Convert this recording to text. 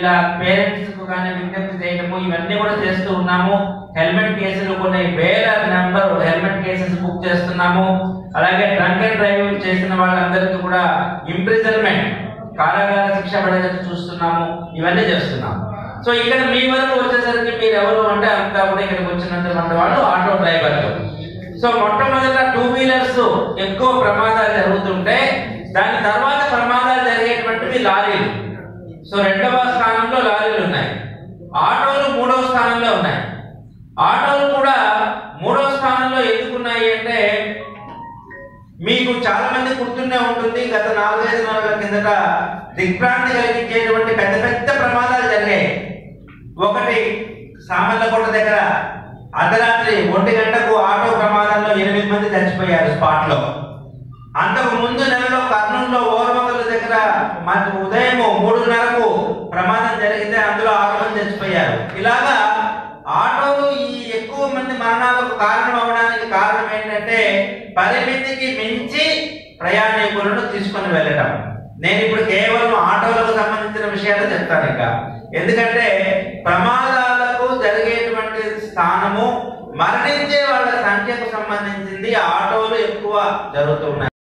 ఇలా పేరెంట్స్ కు కానీ విజ్ఞప్తి చేయడము ఇవన్నీ కూడా చేస్తూ ఉన్నాము హెల్మెట్ కేసులు కొన్ని వేల నెంబర్ హెల్మెట్ కేసెస్ బుక్ చేస్తున్నాము అలాగే డ్రంక్ అండ్ డ్రైవ్ చేసిన వాళ్ళందరికీ కూడా ఇంప్రిజన్మెంట్ కారాగార శిక్ష పడేటట్టు చూస్తున్నాము ఇవన్నీ చేస్తున్నాము సో ఇక్కడ మీ వరకు వచ్చేసరికి మీరు ఎవరు అంటే అంతా కూడా ఇక్కడికి వచ్చినటువంటి వాళ్ళు ఆటో డ్రైవర్లు సో మొట్టమొదట టూ వీలర్స్ ఎక్కువ ప్రమాదాలు జరుగుతుంటే దాని తర్వాత ప్రమాదాలు జరిగేటువంటివి లారీలు సో రెండవ స్థానంలో లారీలు ఉన్నాయి ఆటోలు మూడవ స్థానంలో ఉన్నాయి ఆటోలు కూడా మూడవ స్థానంలో ఎందుకున్నాయి అంటే మీకు చాలా మంది గుర్తుండే ఉంటుంది గత నాలుగైదు నెలల కిందట దిగ్భ్రాంతి కలిగించేటువంటి పెద్ద పెద్ద ప్రమాదాలు జరిగాయి ఒకటి సామర్లకోట దగ్గర అర్ధరాత్రి ఒంటి గంటకు ఆటో ప్రమాదంలో ఎనిమిది మంది చచ్చిపోయారు స్పాట్ లో అంతకు ముందు నెలలో కర్నూలులో ఓర్వకల దగ్గర మరి ఉదయం మూడున్నరకు ప్రమాదం జరిగితే అందులో ఆరు మంది చచ్చిపోయారు ఇలాగా ఆటోలు ఈ ఎక్కువ మంది మరణాలకు కారణం అవడానికి కారణం ఏంటంటే పరిమితికి మించి ప్రయాణికులను తీసుకొని వెళ్ళటం నేను ఇప్పుడు కేవలం ఆటోలకు సంబంధించిన విషయాలు చెప్తాను ఇంకా ఎందుకంటే ప్రమాదాలకు జరిగేటువంటి స్థానము మరణించే వాళ్ళ సంఖ్యకు సంబంధించింది ఆటోలు ఎక్కువ జరుగుతున్నాయి